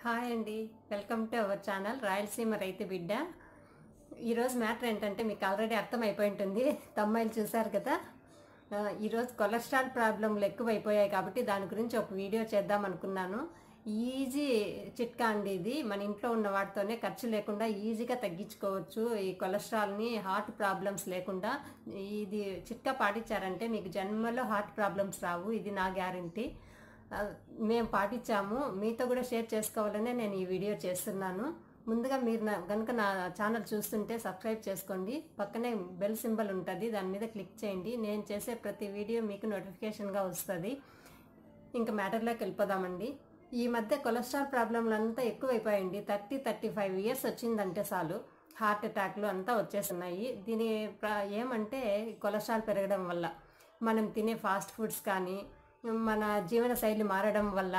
hi అండి welcome to our channel Rayalaseema రైతు బిడ్డ ఈరోజు మ్యాటర్ ఏంటంటే మీకు ఆల్రెడీ అర్థమైపోయి ఉంటుంది తమ్మాయిలు చూశారు కదా ఆ, ఈరోజు కొలెస్ట్రాల్ ప్రాబ్లంలు ఎక్కువైపోయాయి కాబట్టి దాని గురించి ఒక వీడియో చేద్దాం అనుకున్నాను ఈజీ చిట్కా అండి ఇది మన ఇంట్లో ఉన్న వాటితోనే ఖర్చు లేకుండా ఈజీగా తగ్గించుకోవచ్చు ఈ కొలెస్ట్రాల్ని హార్ట్ ప్రాబ్లమ్స్ లేకుండా ఇది చిట్కా పాటించారంటే మీకు జన్మలో హార్ట్ ప్రాబ్లమ్స్ రావు ఇది నా గ్యారంటీ ఆ, మేము పాటించాము మీతో కూడా షేర్ చేసుకోవాలనే నేను ఈ వీడియో చేస్తున్నాను ముందుగా మీరు నా కనుక నా ఛానల్ చూస్తుంటే సబ్స్క్రైబ్ చేసుకోండి పక్కనే బెల్ సింబల్ ఉంటుంది దాని మీద క్లిక్ చేయండి నేను చేసే ప్రతి వీడియో మీకు నోటిఫికేషన్గా వస్తుంది ఇంకా మ్యాటర్లోకి వెళ్ళిపోదామండి ఈ మధ్య కొలెస్ట్రాల్ ప్రాబ్లంలు అంతా ఎక్కువైపోయాయండి థర్టీ థర్టీ ఫైవ్ ఇయర్స్ వచ్చిందంటే చాలు హార్ట్ అటాక్లు అంతా వచ్చేస్తున్నాయి దీని ప్ర- ఏమంటే కొలెస్ట్రాల్ పెరగడం వల్ల మనం తినే ఫాస్ట్ ఫుడ్స్ కానీ మన జీవన శైలి మారడం వల్ల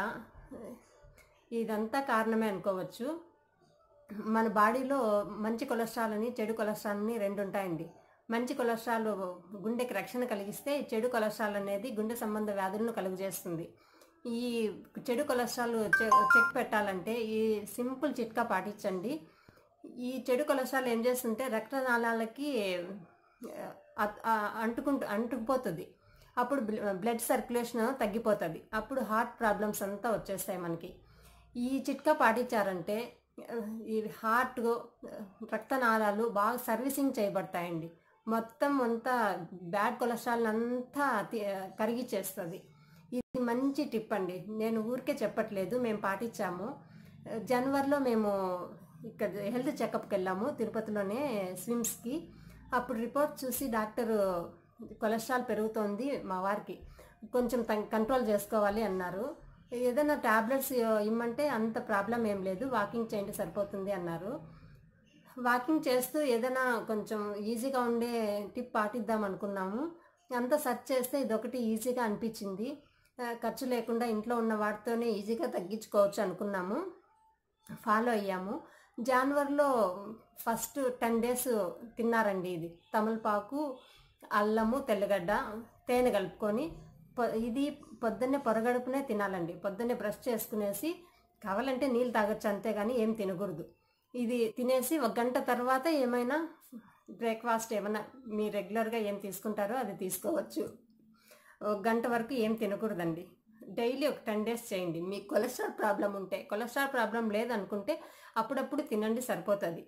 ఇదంతా కారణమే అనుకోవచ్చు మన బాడీలో మంచి కొలెస్ట్రాల్ అని చెడు కొలెస్ట్రాల్ అని రెండు ఉంటాయండి మంచి కొలెస్ట్రాల్ గుండెకి రక్షణ కలిగిస్తే చెడు కొలెస్ట్రాల్ అనేది గుండె సంబంధ వ్యాధులను కలుగజేస్తుంది ఈ చెడు కొలెస్ట్రాల్ చె- చెక్ పెట్టాలంటే ఈ సింపుల్ చిట్కా పాటించండి ఈ చెడు కొలెస్ట్రాల్ ఏం చేస్తుంటే రక్తనాళాలకి ఆ, ఆ, అంటుకుంటూ అంటుకుపోతుంది అప్పుడు బ్ల- బ్లడ్ సర్క్యులేషన్ తగ్గిపోతుంది అప్పుడు హార్ట్ ప్రాబ్లమ్స్ అంతా వచ్చేస్తాయి మనకి ఈ చిట్కా పాటించారంటే ఆ, ఈ హార్ట్ రక్తనాళాలు బాగా సర్వీసింగ్ చేయబడతాయండి మొత్తం అంతా బ్యాడ్ కొలెస్ట్రాల్ అంతా తి- కరిగిచ్చేస్తుంది ఇది మంచి టిప్ అండి నేను ఊరికే చెప్పట్లేదు మేము పాటించాము జనవరిలో మేము ఇక్కడ హెల్త్ చెకప్కి వెళ్ళాము తిరుపతిలోనే స్విమ్స్కి అప్పుడు రిపోర్ట్ చూసి డాక్టర్ కొలెస్ట్రాల్ పెరుగుతోంది మా వారికి కొంచెం తగ్- కంట్రోల్ చేసుకోవాలి అన్నారు ఏదైనా ట్యాబ్లెట్స్ ఇమ్మంటే అంత ప్రాబ్లం ఏం లేదు వాకింగ్ చేయండి సరిపోతుంది అన్నారు వాకింగ్ చేస్తూ ఏదైనా కొంచెం ఈజీగా ఉండే టిప్ పాటిద్దాం అనుకున్నాము అంతా సెర్చ్ చేస్తే ఇదొకటి ఈజీగా అనిపించింది ఆ, ఖర్చు లేకుండా ఇంట్లో ఉన్న వాటితోనే ఈజీగా తగ్గించుకోవచ్చు అనుకున్నాము ఫాలో అయ్యాము జనవరిలో ఫస్ట్ టెన్ డేస్ తిన్నారండి ఇది తమలపాకు అల్లము తెల్లగడ్డ తేనె కలుపుకొని పొ- ఇది పొద్దున్నే పొరగడుపునే తినాలండి పొద్దున్నే బ్రష్ చేసుకునేసి కావాలంటే నీళ్ళు తాగొచ్చు అంతేగాని ఏం తినకూడదు ఇది తినేసి ఒక గంట తర్వాత ఏమైనా బ్రేక్ఫాస్ట్ ఏమైనా మీ రెగ్యులర్గా ఏం తీసుకుంటారో అది తీసుకోవచ్చు ఒక గంట వరకు ఏం తినకూడదండి డైలీ ఒక టెన్ డేస్ చేయండి మీకు కొలెస్ట్రాల్ ప్రాబ్లం ఉంటే కొలెస్ట్రాల్ ప్రాబ్లం లేదనుకుంటే అప్పుడప్పుడు తినండి సరిపోతుంది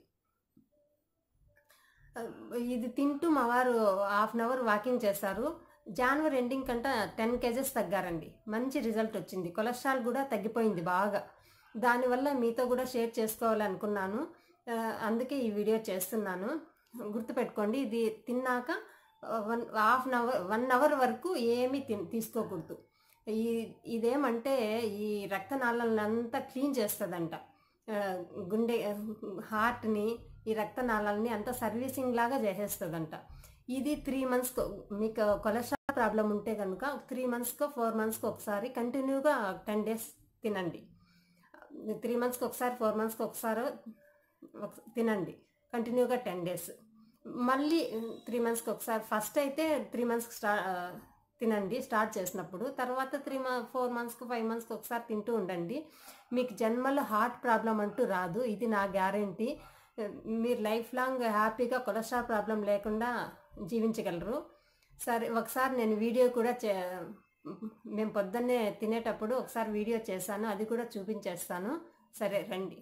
ఇది తింటూ మా వారు హాఫ్ అన్ అవర్ వాకింగ్ చేస్తారు జనవరి ఎండింగ్ కంట టెన్ కేజెస్ తగ్గారండి మంచి రిజల్ట్ వచ్చింది కొలెస్ట్రాల్ కూడా తగ్గిపోయింది బాగా దానివల్ల మీతో కూడా షేర్ చేసుకోవాలనుకున్నాను ఆ, అందుకే ఈ వీడియో చేస్తున్నాను గుర్తుపెట్టుకోండి ఇది తిన్నాక one half an hour one hour వరకు ఏమీ తిన్ తీసుకోకూడదు ఈ ఇదేమంటే ఈ రక్తనాళాలంతా క్లీన్ చేస్తుందంట ఆ, గుండె హార్ట్ని ఈ రక్తనాళాలని అంతా సర్వీసింగ్ లాగా చేసేస్తుందంట ఇది త్రీ మంత్స్కి మీకు కొలెస్ట్రాల్ ప్రాబ్లం ఉంటే కనుక త్రీ మంత్స్కో ఫోర్ మంత్స్కి ఒకసారి కంటిన్యూగా టెన్ డేస్ తినండి త్రీ మంత్స్కి ఒకసారి ఫోర్ మంత్స్కి ఒకసారి ఒక- తినండి కంటిన్యూగా టెన్ డేస్ మళ్ళీ త్రీ మంత్స్కి ఒకసారి ఫస్ట్ అయితే త్రీ మంత్స్కి స్టా ఆ, తినండి స్టార్ట్ చేసినప్పుడు తర్వాత త్రీ మ ఫోర్ మంత్స్కి ఫైవ్ మంత్స్కి ఒకసారి తింటూ ఉండండి మీకు జన్మలో హార్ట్ ప్రాబ్లం అంటూ రాదు ఇది నా గ్యారంటీ మీరు లైఫ్ లాంగ్ హ్యాపీగా కొలెస్ట్రాల్ ప్రాబ్లం లేకుండా జీవించగలరు సరే ఒకసారి నేను వీడియో కూడా చే మేము పొద్దున్నే తినేటప్పుడు ఒకసారి వీడియో చేశాను అది కూడా చూపించేస్తాను సరే రండి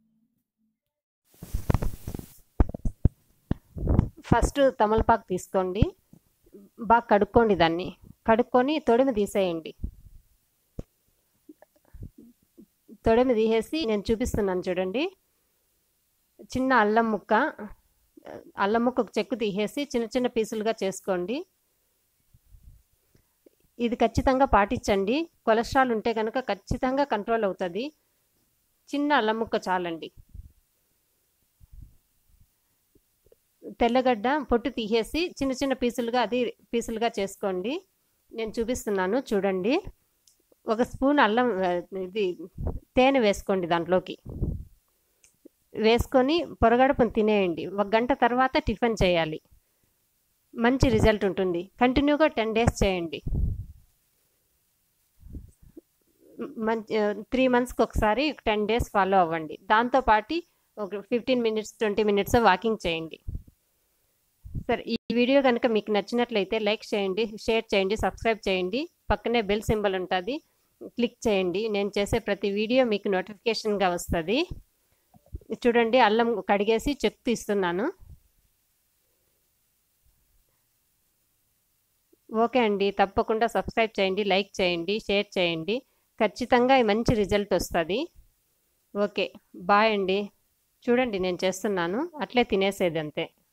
ఫస్ట్ తమలపాకు తీసుకోండి బాగా కడుక్కోండి దాన్ని కడుక్కొని తొడిమి తీసేయండి తొడిమి తీసేసి నేను చూపిస్తున్నాను చూడండి చిన్న అల్లం ముక్క అల్లం ముక్క ఒక చెక్కు తీసేసి చిన్న చిన్న పీసులుగా చేసుకోండి ఇది ఖచ్చితంగా పాటించండి కొలెస్ట్రాల్ ఉంటే కనుక ఖచ్చితంగా కంట్రోల్ అవుతుంది చిన్న అల్లం ముక్క చాలండి తెల్లగడ్డ పొట్టు తీసేసి చిన్న చిన్న పీసులుగా అది పీసులుగా చేసుకోండి నేను చూపిస్తున్నాను చూడండి ఒక స్పూన్ అల్లం ఆ, ఇది తేనె వేసుకోండి దాంట్లోకి వేసుకొని పొరగడపును తినేయండి ఒక గంట తర్వాత టిఫిన్ చేయాలి మంచి రిజల్ట్ ఉంటుంది కంటిన్యూగా టెన్ డేస్ చేయండి మంచి త్రీ మంత్స్కి ఒకసారి టెన్ డేస్ ఫాలో అవ్వండి దాంతోపాటు ఒక fifteen minutes twenty minutes walking చేయండి సరే ఈ వీడియో కనుక మీకు నచ్చినట్లయితే లైక్ చేయండి షేర్ చేయండి సబ్స్క్రైబ్ చేయండి పక్కనే బెల్ సింబల్ ఉంటుంది క్లిక్ చేయండి నేను చేసే ప్రతి వీడియో మీకు నోటిఫికేషన్గా వస్తుంది చూడండి అల్లం కడిగేసి చెక్ తీస్తున్నాను ఓకే అండి తప్పకుండా సబ్స్క్రైబ్ చేయండి లైక్ చేయండి షేర్ చేయండి ఖచ్చితంగా మంచి రిజల్ట్ వస్తుంది ఓకే బాయ్ అండి చూడండి నేను చేస్తున్నాను అట్లే తినేసేది అంతే